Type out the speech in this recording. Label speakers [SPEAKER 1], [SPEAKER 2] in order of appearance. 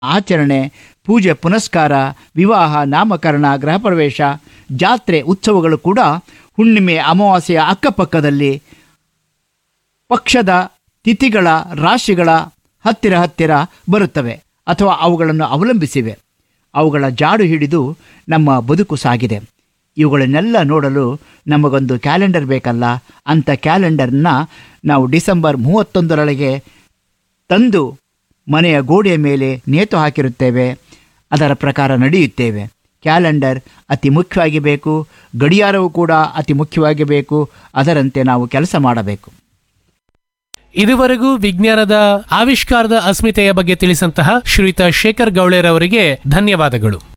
[SPEAKER 1] ಆಚರಣೆ ಪೂಜೆ ಪುನಸ್ಕಾರ ವಿವಾಹ ನಾಮಕರಣ ಗೃಹಪ್ರವೇಶ ಜಾತ್ರೆ ಉತ್ಸವಗಳು ಕೂಡ ಹುಣ್ಣಿಮೆ ಅಮಾವಾಸ್ಯೆಯ ಅಕ್ಕಪಕ್ಕದಲ್ಲಿ ಪಕ್ಷದ ತಿಥಿಗಳ ರಾಶಿಗಳ ಹತ್ತಿರ ಹತ್ತಿರ ಬರುತ್ತವೆ ಅಥವಾ ಅವುಗಳನ್ನು ಅವಲಂಬಿಸಿವೆ ಅವುಗಳ ಜಾಡು ಹಿಡಿದು ನಮ್ಮ ಬದುಕು ಸಾಗಿದೆ ಇವುಗಳನ್ನೆಲ್ಲ ನೋಡಲು ನಮಗೊಂದು ಕ್ಯಾಲೆಂಡರ್ ಬೇಕಲ್ಲ ಅಂಥ ಕ್ಯಾಲೆಂಡರ್ನ ನಾವು ಡಿಸೆಂಬರ್ ಮೂವತ್ತೊಂದರೊಳಗೆ ತಂದು ಮನೆಯ ಗೋಡೆಯ ಮೇಲೆ ನೇತು ಹಾಕಿರುತ್ತೇವೆ ಅದರ ಪ್ರಕಾರ ನಡೆಯುತ್ತೇವೆ ಕ್ಯಾಲೆಂಡರ್ ಅತಿ ಮುಖ್ಯವಾಗಿ ಬೇಕು ಗಡಿಯಾರವು ಕೂಡ ಅತಿ ಮುಖ್ಯವಾಗಿ ಬೇಕು ಅದರಂತೆ ನಾವು ಕೆಲಸ ಮಾಡಬೇಕು
[SPEAKER 2] ಇದುವರೆಗೂ ವಿಜ್ಞಾನದ ಆವಿಷ್ಕಾರದ ಅಸ್ಮಿತೆಯ ಬಗ್ಗೆ ತಿಳಿಸಂತಹ ಶ್ರೀಯುತ ಶೇಖರ್ ಗೌಳೇರ್ ಅವರಿಗೆ ಧನ್ಯವಾದಗಳು